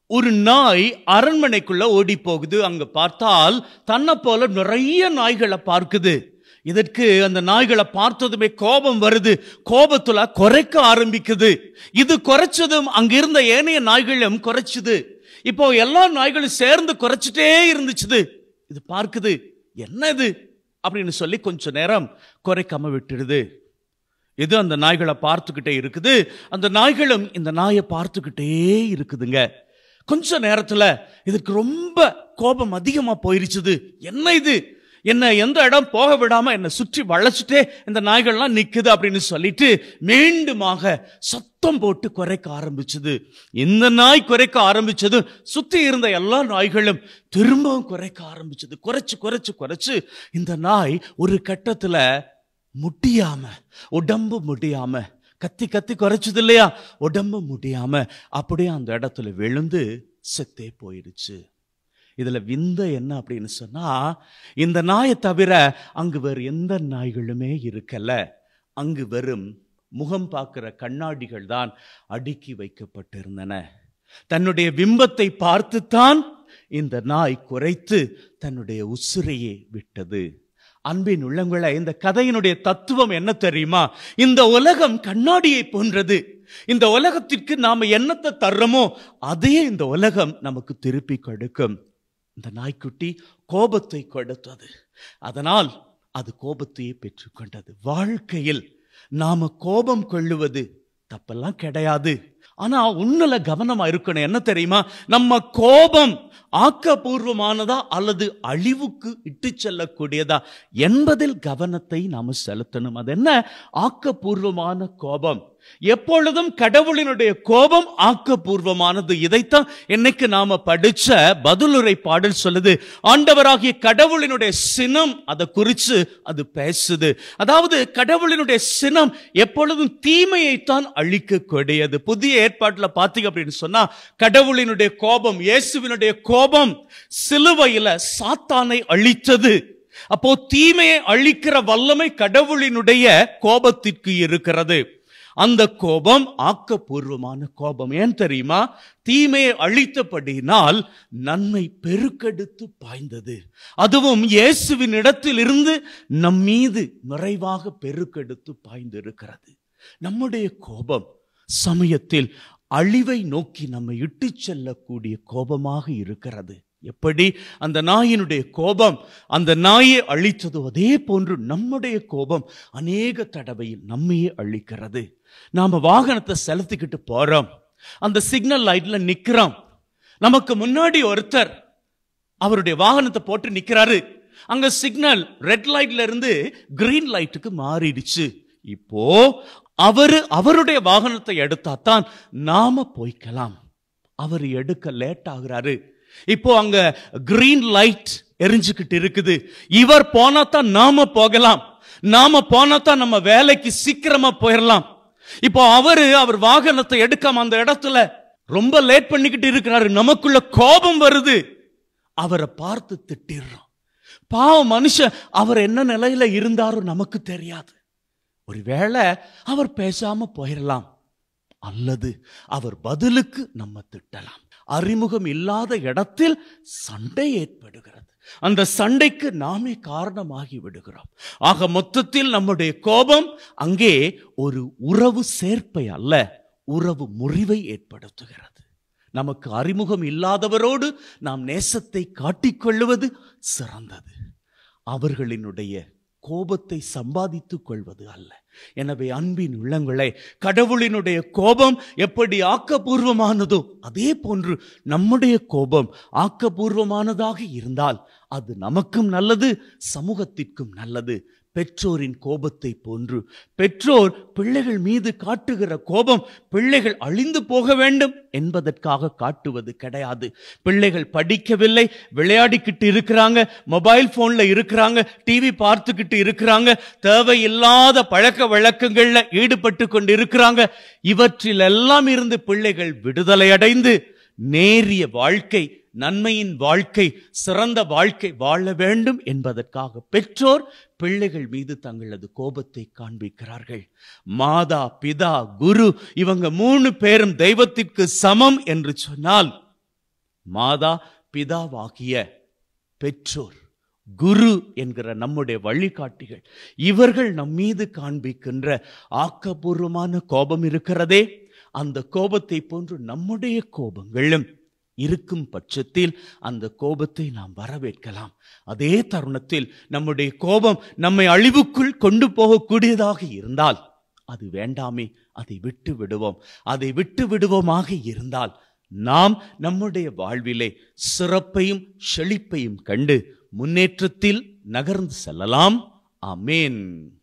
ஒரு நாய் அரண்மனைக்குள்ள ஓடி போகுது அங்க பார்த்தால் தன்னை போல நிறைய நாய்களை பார்க்குது இதற்கு அந்த நாய்களை பார்த்ததுமே கோபம் வருது கோபத்துல குறைக்க ஆரம்பிக்குது இது குறைச்சதும் அங்க இருந்த ஏனைய நாய்களும் குறைச்சுது இப்போ எல்லா நாய்களும் சேர்ந்து குறைச்சிட்டே இருந்துச்சுது இது பார்க்குது என்ன இது அப்படின்னு சொல்லி கொஞ்ச நேரம் குறைக்காம விட்டுடுது இது அந்த நாய்களை பார்த்துக்கிட்டே இருக்குது அந்த நாய்களும் இந்த நாயை பார்த்துக்கிட்டே இருக்குதுங்க கொஞ்ச நேரத்துல இதுக்கு ரொம்ப கோபம் அதிகமா போயிருச்சுது என்ன இது என்ன எந்த இடம் போக விடாம என்னை சுற்றி வளைச்சிட்டே இந்த நாய்கள்லாம் நிக்குது அப்படின்னு சொல்லிட்டு மீண்டுமாக சத்தம் போட்டு குறைக்க ஆரம்பிச்சது இந்த நாய் குறைக்க ஆரம்பிச்சது சுத்தி இருந்த எல்லா நாய்களும் திரும்பவும் குறைக்க ஆரம்பிச்சது குறைச்சு குறைச்சு குறைச்சு இந்த நாய் ஒரு கட்டத்துல முடியாம உடம்பு முடியாம கத்தி கத்தி குறைச்சது இல்லையா உடம்பு முடியாம அப்படியே அந்த இடத்துல விழுந்து செத்தே போயிடுச்சு இதுல விந்த என்ன அப்படின்னு சொன்னா இந்த நாயை தவிர அங்கு வேறு எந்த நாய்களுமே இருக்கல அங்கு வெறும் முகம் பார்க்கிற கண்ணாடிகள் தான் அடுக்கி வைக்கப்பட்டிருந்தன தன்னுடைய பிம்பத்தை பார்த்துத்தான் இந்த நாய் குறைத்து தன்னுடைய உசுரையே விட்டது அன்பின் உள்ளங்களை இந்த கதையினுடைய தத்துவம் என்ன தெரியுமா இந்த உலகம் கண்ணாடியை போன்றது இந்த உலகத்திற்கு நாம என்னத்தை தர்றோமோ அதையே இந்த உலகம் நமக்கு திருப்பி கொடுக்கும் இந்த நாய்க்குட்டி கோபத்தை கொடுத்தது அதனால் அது கோபத்தையே பெற்றுக்கொண்டது வாழ்க்கையில் நாம கோபம் கொள்ளுவது தப்பெல்லாம் கிடையாது ஆனா உன்னில கவனமா இருக்கணும் என்ன தெரியுமா நம்ம கோபம் ஆக்கப்பூர்வமானதா அல்லது அழிவுக்கு இட்டு செல்லக்கூடியதா என்பதில் கவனத்தை நாம செலுத்தணும் அது என்ன ஆக்கப்பூர்வமான கோபம் எப்பொழுதும் கடவுளினுடைய கோபம் ஆக்கப்பூர்வமானது இதைத்தான் இன்னைக்கு நாம படிச்ச பதிலுரை பாடல் சொல்லுது ஆண்டவராகிய கடவுளினுடைய சினம் அதை குறிச்சு அது பேசுது அதாவது கடவுளினுடைய சினம் எப்பொழுதும் தீமையைத்தான் அழிக்கக்கூடியது புதிய ஏற்பாட்டுல பாத்தீங்க அப்படின்னு சொன்னா கடவுளினுடைய கோபம் இயேசுவினுடைய கோபம் சிலுவையில சாத்தானை அழித்தது அப்போ தீமையை அழிக்கிற வல்லமை கடவுளினுடைய கோபத்திற்கு இருக்கிறது அந்த கோபம் ஆக்கப்பூர்வமான கோபம் ஏன் தெரியுமா தீமையை அழித்தபடியினால் நன்மை பெருக்கெடுத்து பாய்ந்தது அதுவும் இயேசுவின் இடத்தில் இருந்து நம் மீது நிறைவாக பெருக்கெடுத்து பாய்ந்திருக்கிறது நம்முடைய கோபம் சமயத்தில் அழிவை நோக்கி நம்மை இட்டுச் செல்லக்கூடிய கோபமாக இருக்கிறது எப்படி அந்த நாயினுடைய கோபம் அந்த நாயை அழித்ததோ அதே போன்று நம்முடைய கோபம் அநேக தடவையில் நம்மையே அழிக்கிறது நாம வாகனத்தை செலுத்திக்கிட்டு போறோம் அந்த சிக்னல் லைட்ல நிக்கிறோம் நமக்கு முன்னாடி ஒருத்தர் அவருடைய வாகனத்தை போட்டு நிக்கிறாரு அங்க சிக்னல் ரெட் லைட்ல இருந்து கிரீன் லைட்டுக்கு மாறிடுச்சு இப்போ அவரு அவருடைய வாகனத்தை எடுத்தா தான் நாம போய்க்கலாம் அவர் எடுக்க லேட் ஆகுறாரு இப்போ அங்க கிரீன் லைட் எரிஞ்சுக்கிட்டு இருக்குது இவர் போனா தான் நாம போகலாம் நாம போனா தான் நம்ம வேலைக்கு சீக்கிரமா போயிடலாம் இப்போ அவரு அவர் வாகனத்தை எடுக்காம அந்த இடத்துல ரொம்ப லேட் பண்ணிக்கிட்டு இருக்கிறாரு நமக்குள்ள கோபம் வருது அவரை பார்த்து திட்டிடுறோம் பாவம் மனுஷன் அவர் என்ன நிலையில இருந்தாரோ நமக்கு தெரியாது ஒருவேளை அவர் பேசாம போயிடலாம் அல்லது அவர் பதிலுக்கு நம்ம திட்டலாம் அறிமுகம் இல்லாத இடத்தில் சண்டை ஏற்படுகிறது அந்த சண்டைக்கு நாமே காரணமாகி விடுகிறோம் ஆக மொத்தத்தில் நம்முடைய கோபம் அங்கே ஒரு உறவு சேர்ப்பை அல்ல உறவு முறிவை ஏற்படுத்துகிறது நமக்கு அறிமுகம் இல்லாதவரோடு நாம் நேசத்தை காட்டிக்கொள்வது சிறந்தது அவர்களினுடைய கோபத்தை சம்பாதித்துக் கொள்வது அல்ல எனவே அன்பின் உள்ளங்களே கடவுளினுடைய கோபம் எப்படி ஆக்கப்பூர்வமானதோ அதே போன்று நம்முடைய கோபம் ஆக்கப்பூர்வமானதாக இருந்தால் அது நமக்கும் நல்லது சமூகத்திற்கும் நல்லது பெற்றோரின் கோபத்தை போன்று பெற்றோர் பிள்ளைகள் மீது காட்டுகிற கோபம் பிள்ளைகள் அழிந்து போக வேண்டும் என்பதற்காக காட்டுவது கிடையாது பிள்ளைகள் படிக்கவில்லை விளையாடிக்கிட்டு இருக்கிறாங்க மொபைல் போன்ல இருக்கிறாங்க டிவி பார்த்துக்கிட்டு இருக்கிறாங்க தேவையில்லாத பழக்க வழக்கங்கள்ல ஈடுபட்டு கொண்டு இருக்கிறாங்க இவற்றில் எல்லாம் இருந்து பிள்ளைகள் விடுதலை அடைந்து நேரிய வாழ்க்கை நன்மையின் வாழ்க்கை சிறந்த வாழ்க்கை வாழ வேண்டும் என்பதற்காக பெற்றோர் பிள்ளைகள் மீது தங்களது கோபத்தை காண்பிக்கிறார்கள் மாதா பிதா குரு இவங்க மூணு பேரும் தெய்வத்திற்கு சமம் என்று சொன்னால் மாதா பிதாவாகிய பெற்றோர் குரு என்கிற நம்முடைய வழிகாட்டிகள் இவர்கள் நம் மீது காண்பிக்கின்ற ஆக்கபூர்வமான கோபம் இருக்கிறதே அந்த கோபத்தை போன்று நம்முடைய கோபங்களும் இருக்கும் பட்சத்தில் அந்த கோபத்தை நாம் வரவேற்கலாம் அதே தருணத்தில் நம்முடைய கோபம் நம்மை அழிவுக்குள் கொண்டு போகக்கூடியதாக இருந்தால் அது வேண்டாமே அதை விட்டு விடுவோம் அதை விட்டு விடுவோமாக இருந்தால் நாம் நம்முடைய வாழ்விலே சிறப்பையும் செழிப்பையும் கண்டு முன்னேற்றத்தில் நகர்ந்து செல்லலாம் அமேன்